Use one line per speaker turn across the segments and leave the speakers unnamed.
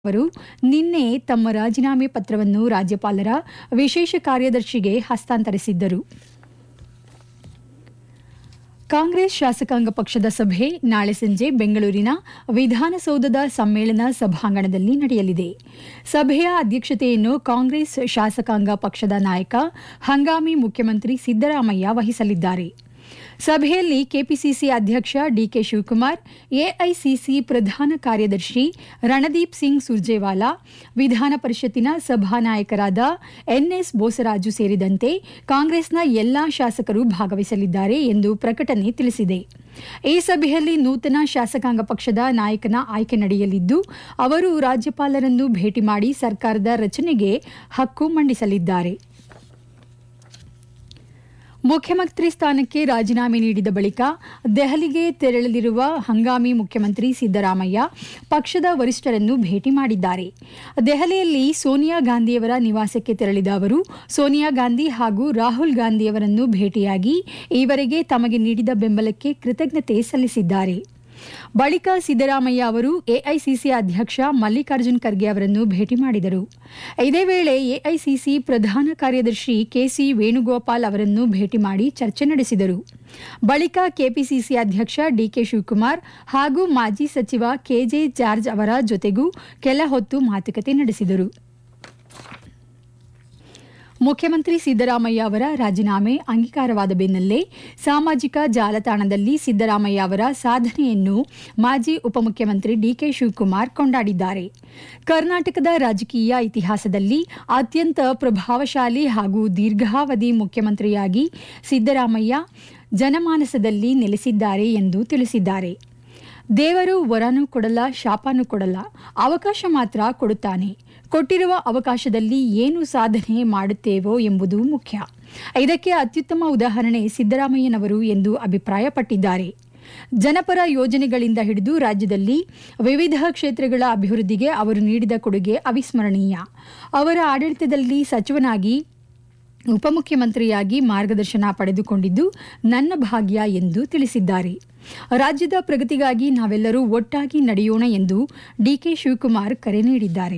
ಅವರು ನಿನ್ನೆ ತಮ್ಮ ರಾಜೀನಾಮೆ ಪತ್ರವನ್ನು ರಾಜ್ಯಪಾಲರ ವಿಶೇಷ ಕಾರ್ಯದರ್ಶಿಗೆ ಹಸ್ತಾಂತರಿಸಿದ್ದರು ಕಾಂಗ್ರೆಸ್ ಶಾಸಕಾಂಗ ಪಕ್ಷದ ಸಭೆ ನಾಳೆ ಸಂಜೆ ಬೆಂಗಳೂರಿನ ವಿಧಾನಸೌಧದ ಸಮ್ಮೇಳನ ಸಭಾಂಗಣದಲ್ಲಿ ನಡೆಯಲಿದೆ ಸಭೆಯ ಅಧ್ಯಕ್ಷತೆಯನ್ನು ಕಾಂಗ್ರೆಸ್ ಶಾಸಕಾಂಗ ಪಕ್ಷದ ನಾಯಕ ಹಂಗಾಮಿ ಮುಖ್ಯಮಂತ್ರಿ ಸಿದ್ದರಾಮಯ್ಯ ವಹಿಸಲಿದ್ದಾರೆ ಸಭೆಯಲ್ಲಿ ಕೆಪಿಸಿಸಿ ಅಧ್ಯಕ್ಷ ಡಿಕೆ ಶಿವಕುಮಾರ್ ಎಐಸಿಸಿ ಪ್ರಧಾನ ಕಾರ್ಯದರ್ಶಿ ರಣದೀಪ್ ಸಿಂಗ್ ಸುರ್ಜೇವಾಲಾ ವಿಧಾನ ಪರಿಷತ್ತಿನ ಸಭಾನಾಯಕರಾದ ಎನ್ಎಸ್ ಬೋಸರಾಜು ಸೇರಿದಂತೆ ಕಾಂಗ್ರೆಸ್ನ ಎಲ್ಲಾ ಶಾಸಕರು ಭಾಗವಹಿಸಲಿದ್ದಾರೆ ಎಂದು ಪ್ರಕಟಣೆ ತಿಳಿಸಿದೆ ಈ ಸಭೆಯಲ್ಲಿ ನೂತನ ಶಾಸಕಾಂಗ ಪಕ್ಷದ ನಾಯಕನ ಆಯ್ಕೆ ನಡೆಯಲಿದ್ದು ಅವರು ರಾಜ್ಯಪಾಲರನ್ನು ಭೇಟಿ ಮಾಡಿ ಸರ್ಕಾರದ ರಚನೆಗೆ ಹಕ್ಕು ಮಂಡಿಸಲಿದ್ದಾರೆ ಮುಖ್ಯಮಂತ್ರಿ ಸ್ಥಾನಕ್ಕೆ ರಾಜೀನಾಮೆ ನೀಡಿದ ಬಳಿಕ ದೆಹಲಿಗೆ ತೆರಳಲಿರುವ ಹಂಗಾಮಿ ಮುಖ್ಯಮಂತ್ರಿ ಸಿದ್ದರಾಮಯ್ಯ ಪಕ್ಷದ ವರಿಷ್ಠರನ್ನು ಭೇಟಿ ಮಾಡಿದ್ದಾರೆ ದೆಹಲಿಯಲ್ಲಿ ಸೋನಿಯಾ ಗಾಂಧಿಯವರ ನಿವಾಸಕ್ಕೆ ತೆರಳಿದ ಅವರು ಸೋನಿಯಾ ಗಾಂಧಿ ಹಾಗೂ ರಾಹುಲ್ ಗಾಂಧಿಯವರನ್ನು ಭೇಟಿಯಾಗಿ ಈವರೆಗೆ ತಮಗೆ ನೀಡಿದ ಬೆಂಬಲಕ್ಕೆ ಕೃತಜ್ಞತೆ ಸಲ್ಲಿಸಿದ್ದಾರೆ ಬಳಿಕ ಸಿದ್ದರಾಮಯ್ಯ ಅವರು ಎಐಸಿಸಿ ಅಧ್ಯಕ್ಷ ಮಲ್ಲಿಕಾರ್ಜುನ್ ಖರ್ಗೆ ಅವರನ್ನು ಭೇಟಿ ಮಾಡಿದರು ಇದೇ ವೇಳೆ ಎಐಸಿಸಿ ಪ್ರಧಾನ ಕಾರ್ಯದರ್ಶಿ ಕೆಸಿ ವೇಣುಗೋಪಾಲ್ ಅವರನ್ನು ಭೇಟಿ ಮಾಡಿ ಚರ್ಚೆ ನಡೆಸಿದರು ಬಳಿಕ ಕೆಪಿಸಿಸಿ ಅಧ್ಯಕ್ಷ ಡಿಕೆ ಶಿವಕುಮಾರ್ ಹಾಗೂ ಮಾಜಿ ಸಚಿವ ಕೆಜೆ ಜಾರ್ಜ್ ಅವರ ಜೊತೆಗೂ ಕೆಲ ಹೊತ್ತು ಮಾತುಕತೆ ನಡೆಸಿದರು ಮುಖ್ಯಮಂತ್ರಿ ಸಿದ್ದರಾಮಯ್ಯ ಅವರ ರಾಜೀನಾಮೆ ಅಂಗೀಕಾರವಾದ ಬೆನ್ನಲ್ಲೇ ಸಾಮಾಜಿಕ ಜಾಲತಾಣದಲ್ಲಿ ಸಿದ್ದರಾಮಯ್ಯ ಅವರ ಸಾಧನೆಯನ್ನು ಮಾಜಿ ಉಪಮುಖ್ಯಮಂತ್ರಿ ಡಿಕೆ ಶಿವಕುಮಾರ್ ಕೊಂಡಾಡಿದ್ದಾರೆ ಕರ್ನಾಟಕದ ರಾಜಕೀಯ ಇತಿಹಾಸದಲ್ಲಿ ಅತ್ಯಂತ ಪ್ರಭಾವಶಾಲಿ ಹಾಗೂ ದೀರ್ಘಾವಧಿ ಮುಖ್ಯಮಂತ್ರಿಯಾಗಿ ಸಿದ್ದರಾಮಯ್ಯ ಜನಮಾನಸದಲ್ಲಿ ನೆಲೆಸಿದ್ದಾರೆ ಎಂದು ತಿಳಿಸಿದ್ದಾರೆ ದೇವರು ವರನೂ ಕೊಡಲ್ಲ ಶಾಪನೂ ಕೊಡಲ್ಲ ಅವಕಾಶ ಮಾತ್ರ ಕೊಡುತ್ತಾನೆ ಕೊಟ್ಟಿರುವ ಅವಕಾಶದಲ್ಲಿ ಏನು ಸಾಧನೆ ಮಾಡುತ್ತೇವೋ ಎಂಬುದು ಮುಖ್ಯ ಇದಕ್ಕೆ ಅತ್ಯುತ್ತಮ ಉದಾಹರಣೆ ಸಿದ್ದರಾಮಯ್ಯನವರು ಎಂದು ಅಭಿಪ್ರಾಯಪಟ್ಟಿದ್ದಾರೆ ಜನಪರ ಯೋಜನೆಗಳಿಂದ ಹಿಡಿದು ರಾಜ್ಯದಲ್ಲಿ ವಿವಿಧ ಕ್ಷೇತ್ರಗಳ ಅಭಿವೃದ್ಧಿಗೆ ಅವರು ನೀಡಿದ ಕೊಡುಗೆ ಅವಿಸ್ಮರಣೀಯ ಅವರ ಆಡಳಿತದಲ್ಲಿ ಸಚಿವನಾಗಿ ಉಪಮುಖ್ಯಮಂತ್ರಿಯಾಗಿ ಮಾರ್ಗದರ್ಶನ ಪಡೆದುಕೊಂಡಿದ್ದು ನನ್ನ ಭಾಗ್ಯ ಎಂದು ತಿಳಿಸಿದ್ದಾರೆ ರಾಜ್ಯದ ಪ್ರಗತಿಗಾಗಿ ನಾವೆಲ್ಲರೂ ಒಟ್ಟಾಗಿ ನಡೆಯೋಣ ಎಂದು ಡಿಕೆ ಶಿವಕುಮಾರ್ ಕರೆ ನೀಡಿದ್ದಾರೆ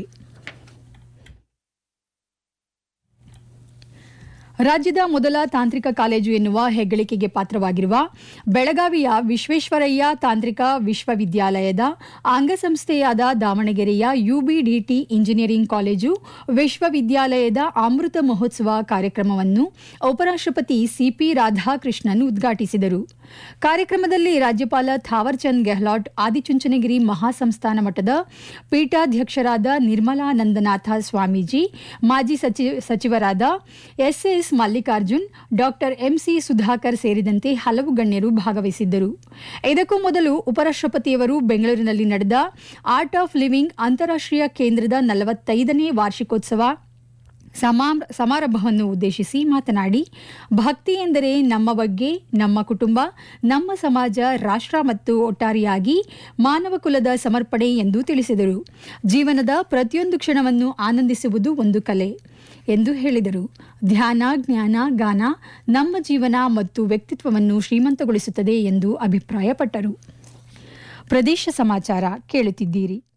ರಾಜ್ಯದ ಮೊದಲ ತಾಂತ್ರಿಕ ಕಾಲೇಜು ಎನ್ನುವ ಹೆಗ್ಗಳಿಕೆಗೆ ಪಾತ್ರವಾಗಿರುವ ಬೆಳಗಾವಿಯ ವಿಶ್ವೇಶ್ವರಯ್ಯ ತಾಂತ್ರಿಕ ವಿಶ್ವವಿದ್ಯಾಲಯದ ಅಂಗಸಂಸ್ಥೆಯಾದ ದಾವಣಗೆರೆಯ ಯುಬಿಡಿಟಿ ಇಂಜಿನಿಯರಿಂಗ್ ಕಾಲೇಜು ವಿಶ್ವವಿದ್ಯಾಲಯದ ಅಮೃತ ಮಹೋತ್ಸವ ಕಾರ್ಯಕ್ರಮವನ್ನು ಉಪರಾಷ್ಟ್ರಪತಿ ಸಿಪಿ ರಾಧಾಕೃಷ್ಣನ್ ಉದ್ಘಾಟಿಸಿದರು ಕಾರ್ಯಕ್ರಮದಲ್ಲಿ ರಾಜ್ಯಪಾಲ ಥಾವರ್ಚಂದ್ ಗೆಹ್ಲಾಟ್ ಆದಿಚುಂಚನಗಿರಿ ಮಹಾಸಂಸ್ಥಾನ ಮಠದ ಪೀಠಾಧ್ಯಕ್ಷರಾದ ನಿರ್ಮಲಾನಂದನಾಥ ಸ್ವಾಮೀಜಿ ಮಾಜಿ ಸಚಿವರಾದ S S Mallikarjun doctor M C Sudhakar ಸೇರಿದಂತೆ ಹಲವು ಗಣ್ಯರು ಭಾಗವಹಿಸಿದ್ದರು ಇದಕ್ಕೂ ಮೊದಲು ಉಪರಾಷ್ಟ್ರಪತಿಯವರು ಬೆಂಗಳೂರಿನಲ್ಲಿ ನಡೆದ ಆರ್ಟ್ ಆಫ್ ಲಿವಿಂಗ್ ಅಂತಾರಾಷ್ಟ್ರೀಯ ಕೇಂದ್ರದ ನಲವತ್ತೈದನೇ ವಾರ್ಷಿಕೋತ್ಸವ ಸಮಾರಂಭವನ್ನು ಉದ್ದೇಶಿಸಿ ಮಾತನಾಡಿ ಭಕ್ತಿ ಎಂದರೆ ನಮ್ಮ ಬಗ್ಗೆ ನಮ್ಮ ಕುಟುಂಬ ನಮ್ಮ ಸಮಾಜ ರಾಷ್ಟ್ರ ಮತ್ತು ಒಟ್ಟಾರೆಯಾಗಿ ಮಾನವ ಕುಲದ ಸಮರ್ಪಣೆ ಎಂದು ತಿಳಿಸಿದರು ಜೀವನದ ಪ್ರತಿಯೊಂದು ಕ್ಷಣವನ್ನು ಆನಂದಿಸುವುದು ಒಂದು ಕಲೆ ಎಂದು ಹೇಳಿದರು ಧ್ಯಾನ ಜ್ಞಾನ ಗಾನ ನಮ್ಮ ಜೀವನ ಮತ್ತು ವ್ಯಕ್ತಿತ್ವವನ್ನು ಶ್ರೀಮಂತಗೊಳಿಸುತ್ತದೆ ಎಂದು ಅಭಿಪ್ರಾಯಪಟ್ಟರು ಪ್ರದೇಶ ಸಮಾಚಾರ ಕೇಳುತ್ತಿದ್ದೀರಿ